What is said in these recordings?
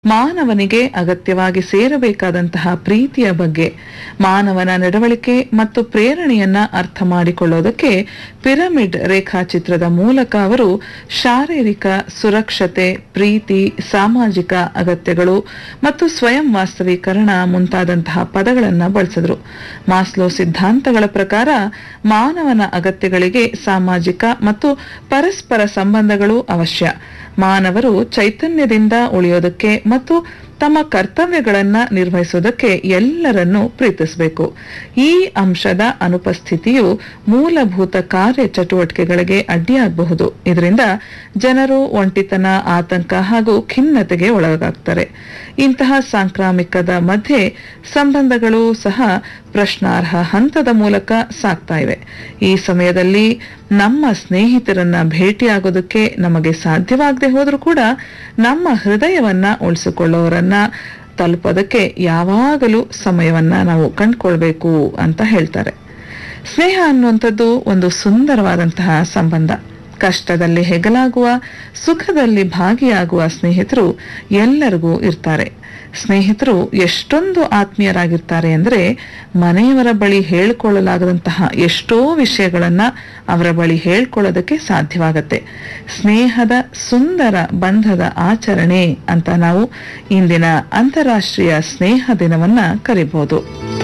ಮಾನವನಿಗೆ ಅಗತ್ಯವಾಗಿ ಸೇರಬೇಕಾದಂತಹ ಪ್ರೀತಿಯ ಬಗ್ಗೆ ಮಾನವನ ನಡವಳಿಕೆ ಮತ್ತು ಪ್ರೇರಣೆಯನ್ನ ಅರ್ಥ ಮಾಡಿಕೊಳ್ಳೋದಕ್ಕೆ ಪಿರಮಿಡ್ ರೇಖಾಚಿತ್ರದ ಮೂಲಕ ಅವರು ಶಾರೀರಿಕ ಸುರಕ್ಷತೆ ಪ್ರೀತಿ ಸಾಮಾಜಿಕ ಅಗತ್ಯಗಳು ಮತ್ತು ಸ್ವಯಂ ವಾಸ್ತವೀಕರಣ ಮುಂತಾದಂತಹ ಪದಗಳನ್ನು ಬಳಸಿದ್ರು ಮಾಸ್ಲೋ ಸಿದ್ಧಾಂತಗಳ ಪ್ರಕಾರ ಮಾನವನ ಅಗತ್ಯಗಳಿಗೆ ಸಾಮಾಜಿಕ ಮತ್ತು ಪರಸ್ಪರ ಸಂಬಂಧಗಳು ಅವಶ್ಯ ಮಾನವರು ಚೈತನ್ಯದಿಂದ ಉಳಿಯೋದಕ್ಕೆ ಮತ್ತು ತಮ್ಮ ಕರ್ತವ್ಯಗಳನ್ನ ನಿರ್ವಹಿಸೋದಕ್ಕೆ ಎಲ್ಲರನ್ನೂ ಪ್ರೀತಿಸಬೇಕು ಈ ಅಂಶದ ಅನುಪಸ್ಥಿತಿಯು ಮೂಲಭೂತ ಕಾರ್ಯ ಚಟುವಟಿಕೆಗಳಿಗೆ ಅಡ್ಡಿಯಾಗಬಹುದು ಇದರಿಂದ ಜನರು ಒಂಟಿತನ ಆತಂಕ ಹಾಗೂ ಖಿನ್ನತೆಗೆ ಒಳಗಾಗ್ತಾರೆ ಇಂತಹ ಸಾಂಕ್ರಾಮಿಕದ ಮಧ್ಯೆ ಸಂಬಂಧಗಳು ಸಹ ಪ್ರಶ್ನಾರ್ಹ ಹಂತದ ಮೂಲಕ ಸಾಗ್ತಾ ಇವೆ ಈ ಸಮಯದಲ್ಲಿ ನಮ್ಮ ಸ್ನೇಹಿತರನ್ನ ಭೇಟಿಯಾಗೋದಕ್ಕೆ ನಮಗೆ ಸಾಧ್ಯವಾಗದೆ ಹೋದ್ರೂ ಕೂಡ ನಮ್ಮ ಹೃದಯವನ್ನ ಉಳಿಸಿಕೊಳ್ಳೋರನ್ನ ತಲುಪೋದಕ್ಕೆ ಯಾವಾಗಲೂ ಸಮಯವನ್ನ ನಾವು ಕಂಡುಕೊಳ್ಬೇಕು ಅಂತ ಹೇಳ್ತಾರೆ ಸ್ನೇಹ ಅನ್ನುವಂಥದ್ದು ಒಂದು ಸುಂದರವಾದಂತಹ ಸಂಬಂಧ ಕಷ್ಟದಲ್ಲಿ ಹೆಗಲಾಗುವ ಸುಖದಲ್ಲಿ ಭಾಗಿಯಾಗುವ ಸ್ನೇಹಿತರು ಎಲ್ಲರಿಗೂ ಇರ್ತಾರೆ ಸ್ನೇಹಿತರು ಎಷ್ಟೊಂದು ಆತ್ಮೀಯರಾಗಿರ್ತಾರೆ ಅಂದರೆ ಮನೆಯವರ ಬಳಿ ಹೇಳ್ಕೊಳ್ಳಲಾಗದಂತಹ ಎಷ್ಟೋ ವಿಷಯಗಳನ್ನ ಅವರ ಬಳಿ ಹೇಳ್ಕೊಳ್ಳೋದಕ್ಕೆ ಸಾಧ್ಯವಾಗತ್ತೆ ಸ್ನೇಹದ ಸುಂದರ ಬಂಧದ ಆಚರಣೆ ಅಂತ ನಾವು ಇಂದಿನ ಅಂತಾರಾಷ್ಟ್ರೀಯ ಸ್ನೇಹ ದಿನವನ್ನ ಕರಿಬಹುದು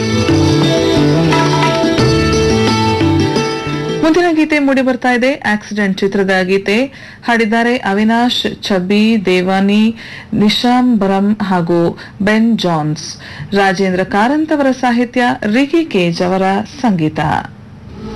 ಮುಂದಿನ ಗೀತೆ ಮೂಡಿ ಬರ್ತಾ ಇದೆ ಆಕ್ಸಿಡೆಂಟ್ ಚಿತ್ರದ ಗೀತೆ ಹಾಡಿದ್ದಾರೆ ಅವಿನಾಶ್ ಛಬ್ಬಿ ದೇವಾನಿ ನಿಶಾಂಬರಂ ಹಾಗೂ ಬೆನ್ ಜಾನ್ಸ್ ರಾಜೇಂದ್ರ ಕಾರಂತ್ ಅವರ ಸಾಹಿತ್ಯ ರಿಗಿ ಕೇಜ್ ಅವರ ಸಂಗೀತ